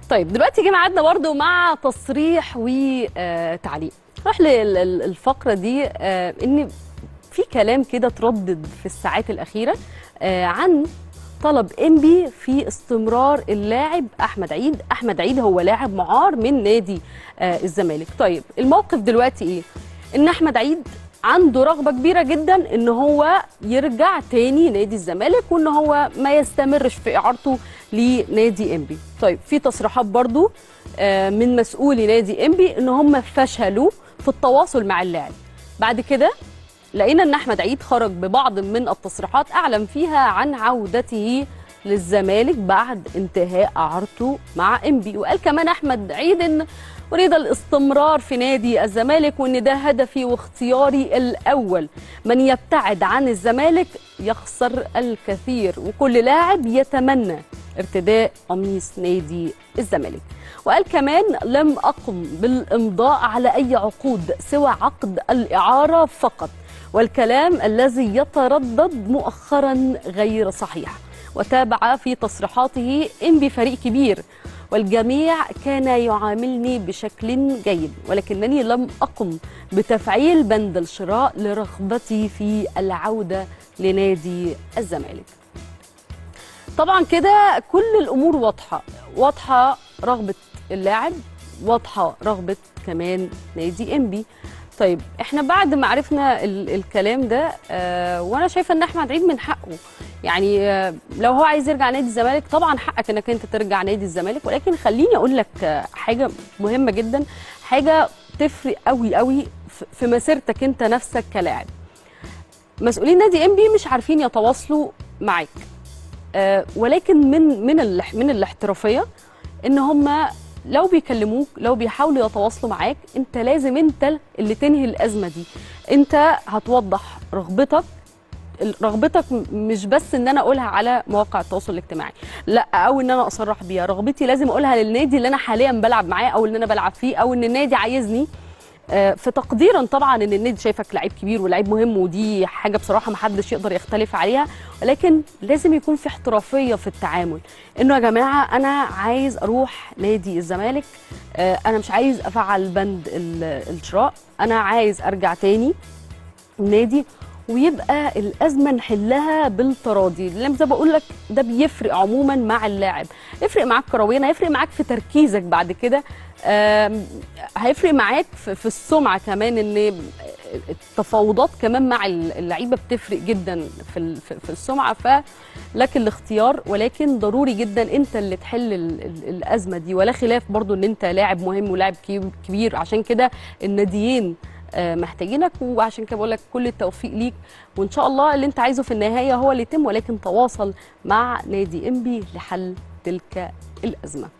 طيب دلوقتي جه ميعادنا برضو مع تصريح وتعليق نروح للفقره دي آه، ان في كلام كده تردد في الساعات الاخيره آه، عن طلب انبي في استمرار اللاعب احمد عيد احمد عيد هو لاعب معار من نادي آه، الزمالك طيب الموقف دلوقتي ايه ان احمد عيد عنده رغبه كبيره جدا ان هو يرجع تاني نادي الزمالك وان هو ما يستمرش في اعارته لنادي انبي طيب في تصريحات برضو آه، من مسؤولي نادي انبي ان هم فشلوا في التواصل مع اللاعب بعد كده لقينا ان احمد عيد خرج ببعض من التصريحات اعلن فيها عن عودته للزمالك بعد انتهاء اعارته مع انبي وقال كمان احمد عيد ان اريد الاستمرار في نادي الزمالك وان ده هدفي واختياري الاول من يبتعد عن الزمالك يخسر الكثير وكل لاعب يتمنى ارتداء قميص نادي الزمالك وقال كمان لم أقم بالإمضاء على أي عقود سوى عقد الإعارة فقط والكلام الذي يتردد مؤخرا غير صحيح وتابع في تصريحاته إن بفريق كبير والجميع كان يعاملني بشكل جيد ولكنني لم أقم بتفعيل بند الشراء لرغبتي في العودة لنادي الزمالك طبعا كده كل الامور واضحه واضحه رغبه اللاعب واضحه رغبه كمان نادي انبي طيب احنا بعد ما عرفنا ال الكلام ده آه وانا شايفه ان احمد عيد من حقه يعني آه لو هو عايز يرجع نادي الزمالك طبعا حقك انك انت ترجع نادي الزمالك ولكن خليني اقول لك آه حاجه مهمه جدا حاجه تفرق قوي قوي في- في مسيرتك انت نفسك كلاعب مسؤولين نادي انبي مش عارفين يتواصلوا معاك آه، ولكن من من الاح- من الاحترافيه ان هم لو بيكلموك لو بيحاولوا يتواصلوا معاك انت لازم انت اللي تنهي الازمه دي انت هتوضح رغبتك ال- رغبتك م- مش بس ان انا اقولها على مواقع التواصل الاجتماعي لا او ان انا اصرح بيها رغبتي لازم اقولها للنادي اللي انا حاليا بلعب معاه او اللي انا بلعب فيه او ان النادي عايزني آه، في تقديرا طبعا ان النادي شايفك لعيب كبير ولعيب مهم ودي حاجه بصراحه ما حدش يقدر يختلف عليها ولكن لازم يكون في احترافيه في التعامل انه يا جماعه انا عايز اروح نادي الزمالك آه، انا مش عايز افعل بند ال- الشراء انا عايز ارجع تاني النادي ويبقى الازمه نحلها بالتراضي لان زي ما بقول لك ده بيفرق عموما مع اللاعب يفرق معاك كرويا هيفرق معاك في تركيزك بعد كده آم، هيفرق معاك في في السمعه كمان ان التفاوضات كمان مع اللعيبه بتفرق جدا في ال- في في السمعه فلك الاختيار ولكن ضروري جدا انت اللي تحل ال- ال- الازمه دي ولا خلاف برضو ان انت لاعب مهم ولاعب كي- كبير عشان كده الناديين آه، محتاجينك وعشان كده بقول لك كل التوفيق ليك وان شاء الله اللي انت عايزه في النهايه هو اللي يتم ولكن تواصل مع نادي انبي لحل تلك الازمه